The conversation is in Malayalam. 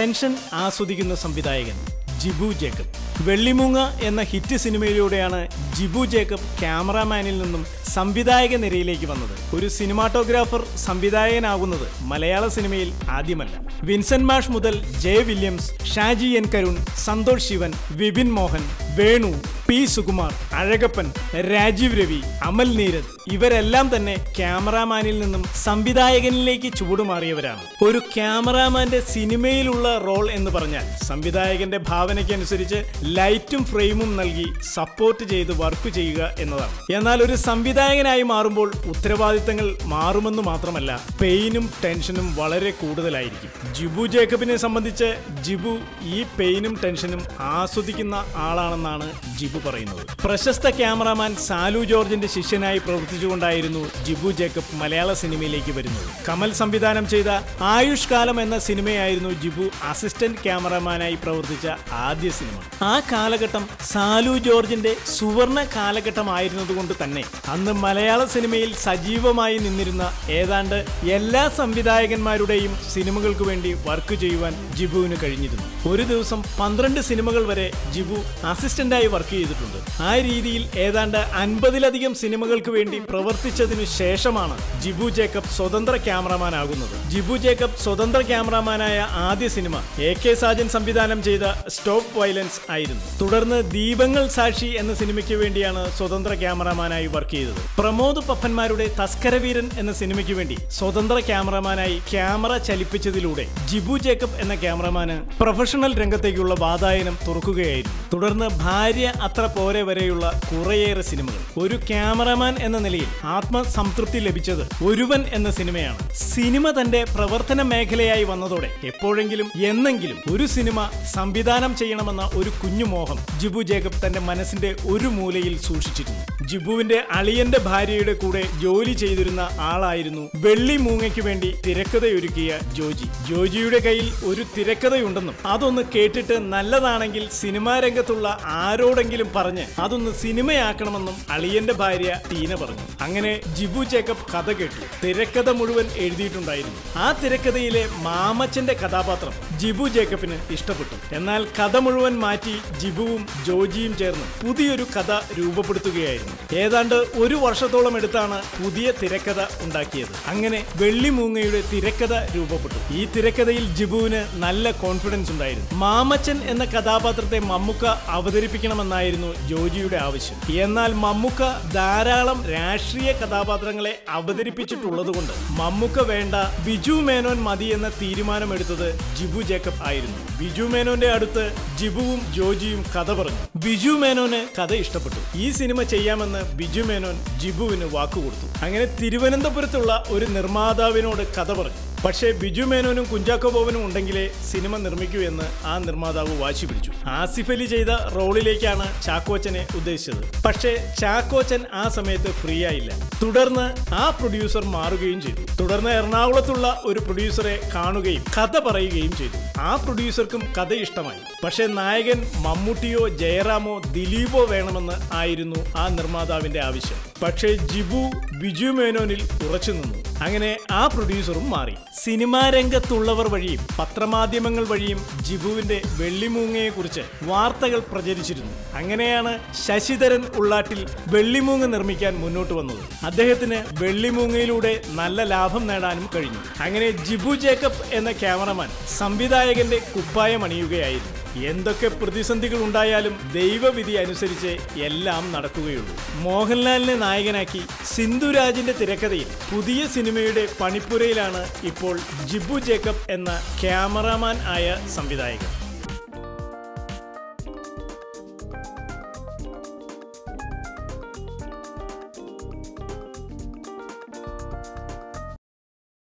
ടെൻഷൻ ആസ്വദിക്കുന്ന സംവിധായകൻ ജിബു ജേക്കബ് വെള്ളിമൂങ്ങ എന്ന ഹിറ്റ് സിനിമയിലൂടെയാണ് ജിബു ജേക്കബ് ക്യാമറാമാനിൽ നിന്നും സംവിധായക നിരയിലേക്ക് വന്നത് ഒരു സിനിമാറ്റോഗ്രാഫർ സംവിധായകനാകുന്നത് മലയാള സിനിമയിൽ ആദ്യമല്ല വിൻസെന്റ് മാഷ് മുതൽ ജെ വില്യംസ് ഷാജി എൻ കരുൺ സന്തോഷ് ശിവൻ വിപിൻ മോഹൻ വേണു പി സുകുമാർ അഴകപ്പൻ രാജീവ് രവി അമൽ നീരദ് ഇവരെല്ലാം തന്നെ ക്യാമറാമാനിൽ നിന്നും സംവിധായകനിലേക്ക് ചൂടുമാറിയവരാണ് ഒരു ക്യാമറാമാന്റെ സിനിമയിലുള്ള റോൾ എന്ന് പറഞ്ഞാൽ സംവിധായകന്റെ ഭാവനയ്ക്കനുസരിച്ച് ലൈറ്റും ഫ്രെയിമും നൽകി സപ്പോർട്ട് ചെയ്ത് വർക്ക് ചെയ്യുക എന്നതാണ് എന്നാൽ ഒരു സംവിധായകനായി മാറുമ്പോൾ ഉത്തരവാദിത്തങ്ങൾ മാറുമെന്ന് മാത്രമല്ല പെയിനും ടെൻഷനും വളരെ കൂടുതലായിരിക്കും ജിബു ജേക്കബിനെ സംബന്ധിച്ച് ജിബു ഈ പെയിനും ടെൻഷനും ആസ്വദിക്കുന്ന ആളാണെന്നാണ് ജിബു പറയുന്നത് പ്രശസ്ത ക്യാമറാമാൻ സാലു ജോർജിന്റെ ശിഷ്യനായി പ്രവർത്തിച്ചുകൊണ്ടായിരുന്നു ജിബു ജേക്കബ് മലയാള സിനിമയിലേക്ക് വരുന്നത് കമൽ സംവിധാനം ചെയ്ത ആയുഷ് കാലം എന്ന സിനിമയായിരുന്നു ജിബു അസിസ്റ്റന്റ് ക്യാമറാമാനായി പ്രവർത്തിച്ച ആദ്യ സിനിമ ആ കാലഘട്ടം സാലു ജോർജിന്റെ സുവർണ കാലഘട്ടമായിരുന്നതുകൊണ്ട് തന്നെ അന്ന് മലയാള സിനിമയിൽ സജീവമായി നിന്നിരുന്ന ഏതാണ്ട് എല്ലാ സംവിധായകന്മാരുടെയും സിനിമകൾക്ക് വേണ്ടി വർക്ക് ചെയ്യുവാൻ ജിബുവിന് കഴിഞ്ഞിരുന്നു ഒരു ദിവസം പന്ത്രണ്ട് സിനിമകൾ വരെ ജിബു അസിസ്റ്റന്റായി വർക്ക് ചെയ്തിട്ടുണ്ട് ആ രീതിയിൽ ഏതാണ്ട് അൻപതിലധികം സിനിമകൾക്ക് വേണ്ടി പ്രവർത്തിച്ചതിനു ശേഷമാണ് ജിബു ജേക്കബ് സ്വതന്ത്ര ക്യാമറമാൻ ആകുന്നത് ജിബു ജേക്കബ് സ്വതന്ത്ര ക്യാമറമാനായ ആദ്യ സിനിമ എ കെ സാജൻ സംവിധാനം ചെയ്ത സ്റ്റോപ്പ് വയലൻസ് ആയിരുന്നു തുടർന്ന് ദീപങ്ങൾ സാക്ഷി എന്ന സിനിമയ്ക്ക് വേണ്ടിയാണ് സ്വതന്ത്ര ക്യാമറമാനായി വർക്ക് ചെയ്തത് പ്രമോദ് പപ്പന്മാരുടെ തസ്കരവീരൻ എന്ന സിനിമയ്ക്ക് വേണ്ടി സ്വതന്ത്ര ക്യാമറമാനായി ക്യാമറ ചലിപ്പിച്ചതിലൂടെ ജിബു ജേക്കബ് എന്ന ക്യാമറമാന് പ്രൊഫഷണൽ രംഗത്തേക്കുള്ള വാതായനം തുറക്കുകയായിരുന്നു തുടർന്ന് ഭാര്യ അത്ര പോരെ വരെയുള്ള കുറേയേറെ സിനിമകൾ ഒരു ക്യാമറമാൻ എന്ന നിലയിൽ ആത്മസംതൃപ്തി ലഭിച്ചത് ഒരുവൻ എന്ന സിനിമയാണ് സിനിമ തന്റെ പ്രവർത്തന മേഖലയായി വന്നതോടെ എപ്പോഴെങ്കിലും എന്നെങ്കിലും ഒരു സിനിമ സംവിധാനം ചെയ്യണമെന്ന ഒരു കുഞ്ഞു മോഹം ജിബു ജേക്കബ് തന്റെ മനസ്സിന്റെ ഒരു മൂലയിൽ സൂക്ഷിച്ചിരുന്നു ജിബുവിന്റെ അളിയന്റെ ഭാര്യയുടെ കൂടെ ജോലി ചെയ്തിരുന്ന ആളായിരുന്നു വെള്ളി മൂങ്ങയ്ക്ക് വേണ്ടി തിരക്കഥയൊരുക്കിയ ജോജി ജോജിയുടെ കയ്യിൽ ഒരു തിരക്കഥയുണ്ടെന്നും അതൊന്ന് കേട്ടിട്ട് നല്ലതാണെങ്കിൽ സിനിമാ രംഗത്തുള്ള ആരോടെങ്കിലും പറഞ്ഞ് അതൊന്ന് സിനിമയാക്കണമെന്നും അളിയന്റെ ഭാര്യ ടീന പറഞ്ഞു അങ്ങനെ ജിബു ജേക്കബ് കഥ കേട്ടു തിരക്കഥ മുഴുവൻ എഴുതിയിട്ടുണ്ടായിരുന്നു ആ തിരക്കഥയിലെ മാമച്ചന്റെ കഥാപാത്രം ജിബു ജേക്കബിന് ഇഷ്ടപ്പെട്ടു എന്നാൽ കഥ മുഴുവൻ മാറ്റി ജിബുവും ജോജിയും ചേർന്ന് പുതിയൊരു കഥ രൂപപ്പെടുത്തുകയായിരുന്നു ഏതാണ്ട് ഒരു വർഷത്തോളം എടുത്താണ് പുതിയ തിരക്കഥ ഉണ്ടാക്കിയത് അങ്ങനെ വെള്ളിമൂങ്ങയുടെ തിരക്കഥ രൂപപ്പെട്ടു ഈ തിരക്കഥയിൽ ജിബുവിന് നല്ല കോൺഫിഡൻസ് ഉണ്ടായിരുന്നു മാമച്ചൻ എന്ന കഥാപാത്രത്തെ മമ്മുക്ക അവതരിപ്പിക്കണമെന്നായിരുന്നു ജോജിയുടെ ആവശ്യം എന്നാൽ മമ്മുക്ക ധാരാളം രാഷ്ട്രീയ കഥാപാത്രങ്ങളെ അവതരിപ്പിച്ചിട്ടുള്ളതുകൊണ്ട് മമ്മുക്ക വേണ്ട ബിജു മേനോൻ മതി എന്ന തീരുമാനമെടുത്തത് ജിബു ജേക്കബ് ആയിരുന്നു ബിജു മേനോന്റെ അടുത്ത് ജിബുവും ജോജിയും കഥ പറഞ്ഞു ബിജു മേനോന് കഥ ഇഷ്ടപ്പെട്ടു ഈ സിനിമ ചെയ്യാമെന്ന് ബിജു മേനോൻ ജിബുവിന് വാക്കുകൊടുത്തു അങ്ങനെ തിരുവനന്തപുരത്തുള്ള ഒരു നിർമ്മാതാവിനോട് കഥ പറഞ്ഞു പക്ഷേ ബിജു മേനോനും കുഞ്ചാക്കോ ബോബനും ഉണ്ടെങ്കിലേ സിനിമ നിർമ്മിക്കൂ എന്ന് ആ നിർമ്മാതാവ് വാശി പിടിച്ചു ആസിഫ് അലി ചെയ്ത റോളിലേക്കാണ് ചാക്കോച്ചനെ ഉദ്ദേശിച്ചത് പക്ഷേ ചാക്കോച്ചൻ ആ സമയത്ത് ഫ്രീ ആയില്ല തുടർന്ന് ആ പ്രൊഡ്യൂസർ മാറുകയും ചെയ്തു തുടർന്ന് എറണാകുളത്തുള്ള ഒരു പ്രൊഡ്യൂസറെ കാണുകയും കഥ പറയുകയും ചെയ്തു ആ പ്രൊഡ്യൂസർക്കും കഥ ഇഷ്ടമായി പക്ഷേ നായകൻ മമ്മൂട്ടിയോ ജയറാമോ ദിലീപോ വേണമെന്ന് ആയിരുന്നു ആ നിർമ്മാതാവിന്റെ ആവശ്യം പക്ഷേ ജിബു ബിജു മേനോനിൽ ഉറച്ചു നിന്നു അങ്ങനെ ആ പ്രൊഡ്യൂസറും മാറി സിനിമാ രംഗത്തുള്ളവർ വഴിയും പത്രമാധ്യമങ്ങൾ വഴിയും ജിബുവിന്റെ വെള്ളിമൂങ്ങയെ കുറിച്ച് വാർത്തകൾ പ്രചരിച്ചിരുന്നു അങ്ങനെയാണ് ശശിധരൻ ഉള്ളാട്ടിൽ വെള്ളിമൂങ്ങ നിർമ്മിക്കാൻ മുന്നോട്ട് വന്നത് അദ്ദേഹത്തിന് വെള്ളിമൂങ്ങയിലൂടെ നല്ല ലാഭം നേടാനും കഴിഞ്ഞു അങ്ങനെ ജിബു ജേക്കബ് എന്ന ക്യാമറമാൻ സംവിധായകന്റെ കുപ്പായം അണിയുകയായിരുന്നു എന്തൊക്കെ പ്രതിസന്ധികൾ ഉണ്ടായാലും ദൈവവിധി അനുസരിച്ച് എല്ലാം നടക്കുകയുള്ളൂ മോഹൻലാലിനെ നായകനാക്കി സിന്ധുരാജിന്റെ തിരക്കഥയിൽ പുതിയ സിനിമയുടെ പണിപ്പുരയിലാണ് ഇപ്പോൾ ജിബു ജേക്കബ് എന്ന ക്യാമറാമാൻ ആയ സംവിധായകൻ